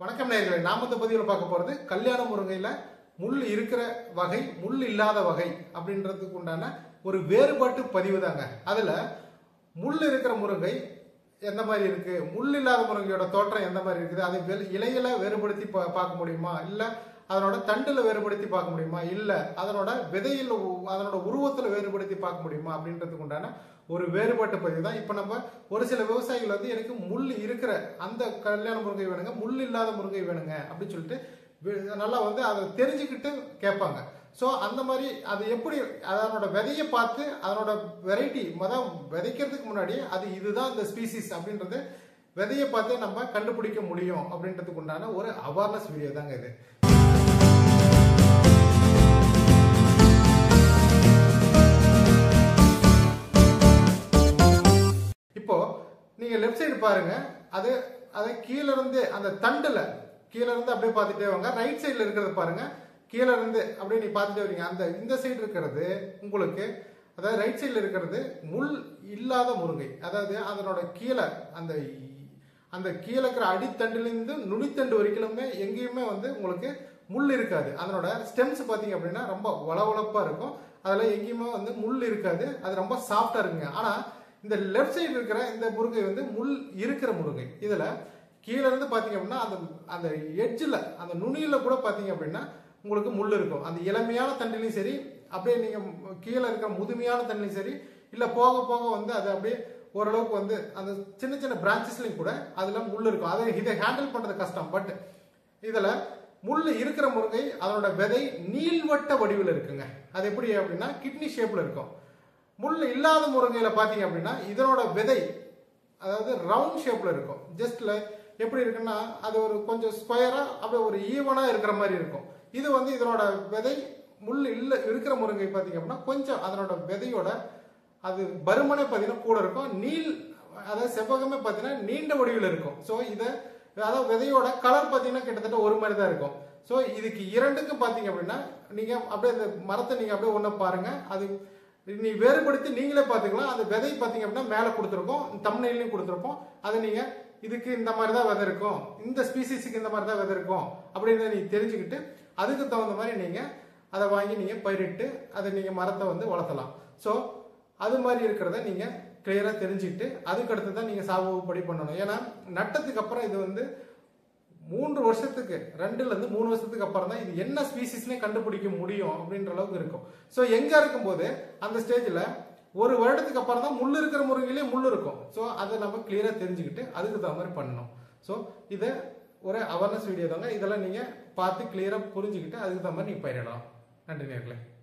வணக்கம் நேயர்களே நாம இந்த பதிவில் பார்க்க போறது கல்யாண முருங்கையில முள் இருக்கிற வகை முள் இல்லாத வகை அப்படின்றதுக்கு உண்டான ஒரு வேறுபாட்டு பதிவு தாங்க அதுல முள் இருக்கிற முருங்கை எந்த மாதிரி இருக்கு முள் இல்லாத முருங்கையோட தோற்றம் எந்த மாதிரி இருக்குது அதை வெ- இலையில வேறுபடுத்தி பா- பார்க்க முடியுமா இல்ல அதனோட தண்டுல வேறுபடுத்தி பார்க்க முடியுமா இல்ல அதனோட விதையில் உ- அதனோட உருவத்துல வேறுபடுத்தி பார்க்க முடியுமா அப்படின்றதுக்கு உண்டான ஒரு வேறுபாட்டு பதிவு தான் இப்போ நம்ம ஒரு சில விவசாயிகள் வந்து எனக்கு முள் இருக்கிற அந்த கல்யாண முருங்கை வேணுங்க முள் இல்லாத முருங்கை வேணுங்க அப்படின்னு சொல்லிட்டு வி- நல்லா வந்து அதை தெரிஞ்சுக்கிட்டு கேட்பாங்க ஸோ அந்த மாதிரி அது எப்படி அதனோட விதையை பார்த்து அதனோட வெரைட்டி மொதல் விதைக்கிறதுக்கு முன்னாடி அது இதுதான் இந்த ஸ்பீசிஸ் அப்படின்றது விதையை பார்த்து நம்ம கண்டுபிடிக்க முடியும் அப்படின்றதுக்கு உண்டான ஒரு அவேர்னஸ் வீடியோ தாங்க இது இப்போ நீங்க லெஃப்ட் சைடு பாருங்க அது அதை கீழ இருந்து அந்த தண்டுல கீழ இருந்து அப்படியே பார்த்துட்டே வாங்க ரைட் சைடுல இருக்கிறது பாருங்க கீழ இருந்து அப்படியே நீ பார்த்துட்டே வரீங்க அந்த இந்த சைடு இருக்கிறது உங்களுக்கு அதாவது ரைட் சைடுல இருக்கிறது முள் இல்லாத முருங்கை அதாவது அதனோட கீழே அந்த அந்த கீழே இருக்கிற அடித்தண்டுலேருந்து நுனித்தண்டு வரைக்குமே எங்கேயுமே வந்து உங்களுக்கு முள் இருக்காது அதனோட ஸ்டெம்ஸ் பார்த்தீங்க அப்படின்னா ரொம்ப வளவளப்பாக இருக்கும் அதில் எங்கேயுமே வந்து முள் இருக்காது அது ரொம்ப சாஃப்டாக இருக்குங்க ஆனால் இந்த லெஃப்ட் சைடு இருக்கிற இந்த முருங்கை வந்து முள் இருக்கிற முருங்கை இதில் கீழே இருந்து பார்த்தீங்க அப்படின்னா அந்த அந்த எட்ஜில் அந்த நுனியில் கூட பார்த்தீங்க அப்படின்னா உங்களுக்கு முள் இருக்கும் அந்த இளமையான தண்டிலையும் சரி அப்படியே நீங்கள் கீழே இருக்கிற முதுமையான தண்டிலையும் சரி இல்லை போக போக வந்து அது அப்படியே ஓரளவுக்கு வந்து அந்த சின்ன சின்ன பிரான்ச்சஸ்லையும் கூட அதில் முள் இருக்கும் அதை இதை ஹேண்டில் பண்ணுறது கஷ்டம் பட் இதில் முள் இருக்கிற முருங்கை அதனோட விதை நீள்வட்ட வடிவில் இருக்குங்க அது எப்படி அப்படின்னா கிட்னி ஷேப்பில் இருக்கும் முள் இல்லாத முருங்கையில பார்த்தீங்க அப்படின்னா இதனோட விதை அதாவது ரவுண்ட் ஷேப்ல இருக்கும் ஜஸ்ட்ல எப்படி இருக்குன்னா அது ஒரு கொஞ்சம் ஸ்கொயரா அப்படியே ஒரு ஈவனா இருக்கிற மாதிரி இருக்கும் இது வந்து இதனோட விதை முள் இல்ல இருக்கிற முருங்கை பார்த்தீங்க அப்படின்னா கொஞ்சம் அதனோட விதையோட அது பருமனே பார்த்தீங்கன்னா கூட இருக்கும் நீள் அதாவது செவ்வகமே பார்த்தீங்கன்னா நீண்ட வடிவில் இருக்கும் ஸோ இதை அதாவது விதையோட கலர் பார்த்தீங்கன்னா கிட்டத்தட்ட ஒரு மாதிரி தான் இருக்கும் ஸோ இதுக்கு இரண்டுக்கும் பார்த்தீங்க அப்படின்னா நீங்கள் அப்படியே அந்த மரத்தை நீங்கள் அப்படியே ஒன்று பாருங்க அது நீ வேறுபடுத்தி நீங்களே பார்த்துக்கலாம் அந்த விதை பார்த்தீங்க அப்படின்னா மேலே கொடுத்துருக்கோம் தம்னையிலையும் கொடுத்துருப்போம் அதை நீங்கள் இதுக்கு இந்த மாதிரி தான் விதை இருக்கும் இந்த ஸ்பீசிஸுக்கு இந்த மாதிரி தான் விதை இருக்கும் அப்படின்னு நீ தெரிஞ்சுக்கிட்டு அதுக்கு தகுந்த மாதிரி நீங்கள் அதை வாங்கி நீங்கள் பயிரிட்டு அதை நீங்கள் மரத்தை வந்து வளர்த்தலாம் ஸோ அது மாதிரி இருக்கிறத நீங்கள் கிளியராக தெரிஞ்சுக்கிட்டு அதுக்கு அடுத்து தான் நீங்கள் சாகுபடி பண்ணணும் ஏன்னா நட்டத்துக்கு அப்புறம் இது வந்து மூன்று வருஷத்துக்கு ரெண்டுல இருந்து மூணு வருஷத்துக்கு அப்புறம் தான் இது என்ன ஸ்பீசிஸ்னே கண்டுபிடிக்க முடியும் அப்படின்ற அளவுக்கு இருக்கும் ஸோ எங்க இருக்கும்போது அந்த ஸ்டேஜில் ஒரு வருடத்துக்கு அப்புறம் தான் முள் இருக்கிற முருங்கையிலே முள் இருக்கும் ஸோ அதை நம்ம கிளியராக தெரிஞ்சுக்கிட்டு அதுக்கு தகுந்த மாதிரி பண்ணணும் ஸோ இதை ஒரு அவேர்னஸ் வீடியோ தாங்க இதெல்லாம் நீங்கள் பார்த்து கிளியராக புரிஞ்சுக்கிட்டு அதுக்கு தகுந்த மாதிரி நீங்கள் பயிரிடலாம் நன்றி நேர்களே